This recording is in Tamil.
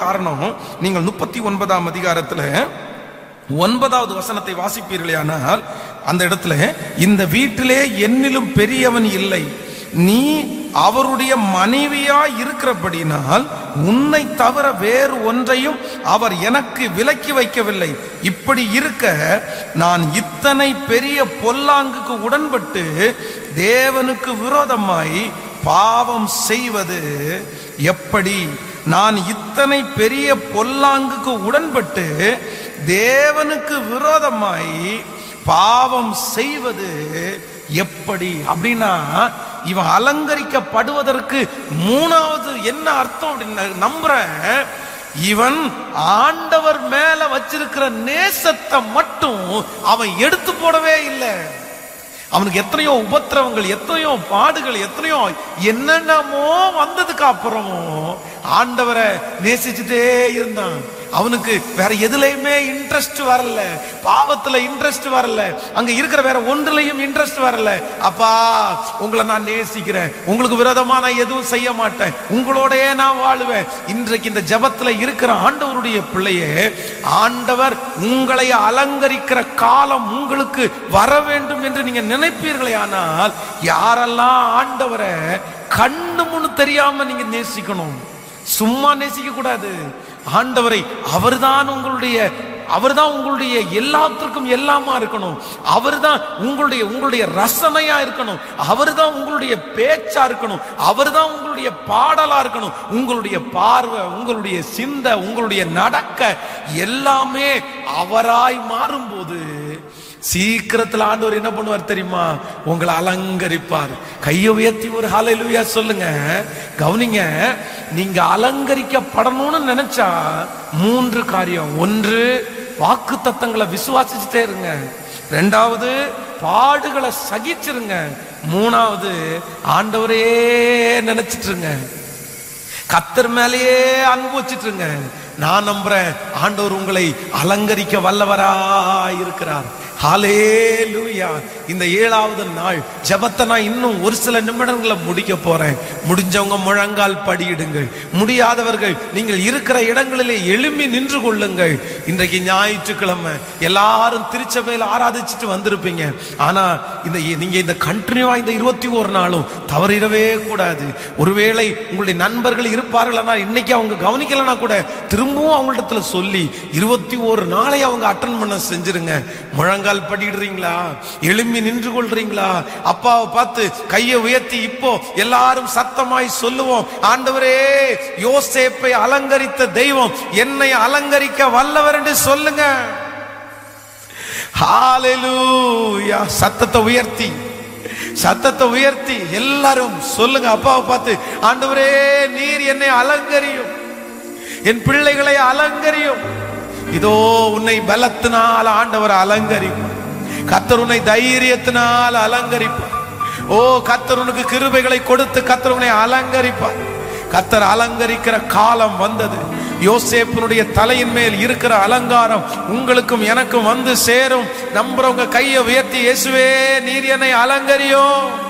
காரணம் நீங்கள் முப்பத்தி ஒன்பதாம் அதிகாரத்துல ஒன்பதாவது வசனத்தை வாசிப்பீர்களேயானால் அந்த இடத்துல இந்த வீட்டிலே என்னிலும் பெரியவன் இல்லை நீ அவருடைய மனைவியா இருக்கிறபடினால் உன்னை தவிர வேறு ஒன்றையும் அவர் எனக்கு விலக்கி வைக்கவில்லை இப்படி இருக்க நான் இத்தனை பெரிய பொல்லாங்குக்கு உடன்பட்டு தேவனுக்கு விரோதமாய் பாவம் செய்வது எப்படி நான் இத்தனை பெரிய பொல்லாங்குக்கு உடன்பட்டு தேவனுக்கு விரோதமாய் பாவம் செய்வது எப்படி அப்படின்னா இவன் அலங்கரிக்கப்படுவதற்கு மூணாவது என்ன அர்த்தம் அப்படின்னு நம்புறேன் இவன் ஆண்டவர் மேல வச்சிருக்கிற நேசத்தை மட்டும் அவன் எடுத்து போடவே இல்லை அவனுக்கு எத்தனையோ உபத்திரவங்கள் எத்தனையோ பாடுகள் எத்தனையோ என்னென்னமோ வந்ததுக்கு அப்புறம் ஆண்டவரை நேசிச்சுட்டே இருந்தான் அவனுக்கு வேற எதுலையுமே இன்ட்ரெஸ்ட் வரல பாவத்துல இன்ட்ரெஸ்ட் வரல அங்க இருக்கிற வேற ஒன்றுலையும் இன்ட்ரெஸ்ட் வரல அப்பா உங்களை நான் நேசிக்கிறேன் உங்களுக்கு விரோதமா நான் எதுவும் செய்ய மாட்டேன் உங்களோடயே நான் வாழுவேன் இன்றைக்கு இந்த ஜெபத்துல இருக்கிற ஆண்டவருடைய பிள்ளையே ஆண்டவர் உங்களை அலங்கரிக்கிற காலம் உங்களுக்கு வர வேண்டும் என்று நீங்க நினைப்பீர்களே ஆனால் யாரெல்லாம் ஆண்டவரை கண்ணு முன்னு தெரியாம நீங்க நேசிக்கணும் சும்மா நேசிக்க கூடாது ஆண்டவரை அவர்தான் உங்களுடைய அவர்தான் உங்களுடைய எல்லாத்திற்கும் எல்லாமா இருக்கணும் அவர்தான் உங்களுடைய உங்களுடைய ரசனையா இருக்கணும் அவர்தான் உங்களுடைய பேச்சா இருக்கணும் அவர்தான் உங்களுடைய பாடலா இருக்கணும் உங்களுடைய பார்வை உங்களுடைய சிந்தை உங்களுடைய நடக்க எல்லாமே அவராய் மாறும்போது சீக்கிரத்துல ஆண்டவர் என்ன பண்ணுவார் தெரியுமா உங்களை அலங்கரிப்பார் கையை உயர்த்தி ஒரு ஹalleluya சொல்லுங்க கவனிங்க நீங்க அலங்கரிக்கப்படணும்னு நினைச்சா மூன்று காரியம் ஒன்று வாக்கு தத்தங்களை விசுவாசிச்சுட்டே இருங்க ரெண்டாவது பாடுகளை சகிச்சிருங்க மூணாவது ஆண்டவரே நினைச்சிட்டு இருங்க கத்தர் மேலேயே அன்பு வச்சிட்டுருங்க நான் நம்புறேன் ஆண்டவர் உங்களை அலங்கரிக்க வல்லவரா இருக்கிறார் ஹalleluya இந்த ஏழாவது நாள் ஜெபத்தை நான் இன்னும் ஒரு சில நிமிடங்களை முடிக்க போறேன் முடிஞ்சவங்க முழங்கால் படியிடுங்கள் முடியாதவர்கள் நீங்கள் இருக்கிற இடங்களிலே எழும்பி நின்று கொள்ளுங்கள் இன்றைக்கு ஞாயிற்றுக்கிழமை எல்லாரும் திருச்சபையில் ஆராதிச்சுட்டு வந்திருப்பீங்க ஆனா இந்த நீங்க இந்த கண்டினியூவா இந்த இருபத்தி ஒரு நாளும் தவறிடவே கூடாது ஒருவேளை உங்களுடைய நண்பர்கள் இருப்பார்கள் ஆனால் இன்னைக்கு அவங்க கவனிக்கலனா கூட திரும்பவும் அவங்கள்ட்ட சொல்லி இருபத்தி ஒரு நாளை அவங்க அட்டன் பண்ண செஞ்சிருங்க முழங்கால் படிடுறீங்களா எழும்பி நின்று கொள்றீங்களா அப்பாவை பார்த்து கையை உயர்த்தி இப்போ எல்லாரும் சத்தமாய் சொல்லுவோம் ஆண்டவரே யோசேப்பை அலங்கரித்த தெய்வம் என்னை அலங்கரிக்க வல்லவர் என்று சொல்லுங்க ஹalleluya சத்தத்தை உயர்த்தி சத்தத்தை உயர்த்தி எல்லாரும் சொல்லுங்க அப்பாவை பார்த்து ஆண்டவரே நீர் என்னை அலங்கரியும் என் பிள்ளைகளை அலங்கரியும் இதோ உன்னை பலத்தினால் ஆண்டவர் அலங்கரிப்பார் கத்தர் உன்னை தைரியத்தினால் அலங்கரிப்பார் ஓ கத்தர் உனக்கு கிருபைகளை கொடுத்து கத்தர் உன்னை அலங்கரிப்பார் கத்தர் அலங்கரிக்கிற காலம் வந்தது யோசேப்பினுடைய தலையின் மேல் இருக்கிற அலங்காரம் உங்களுக்கும் எனக்கும் வந்து சேரும் நம்புறவங்க கையை உயர்த்தி இயேசுவே நீர் என்னை அலங்கரியும்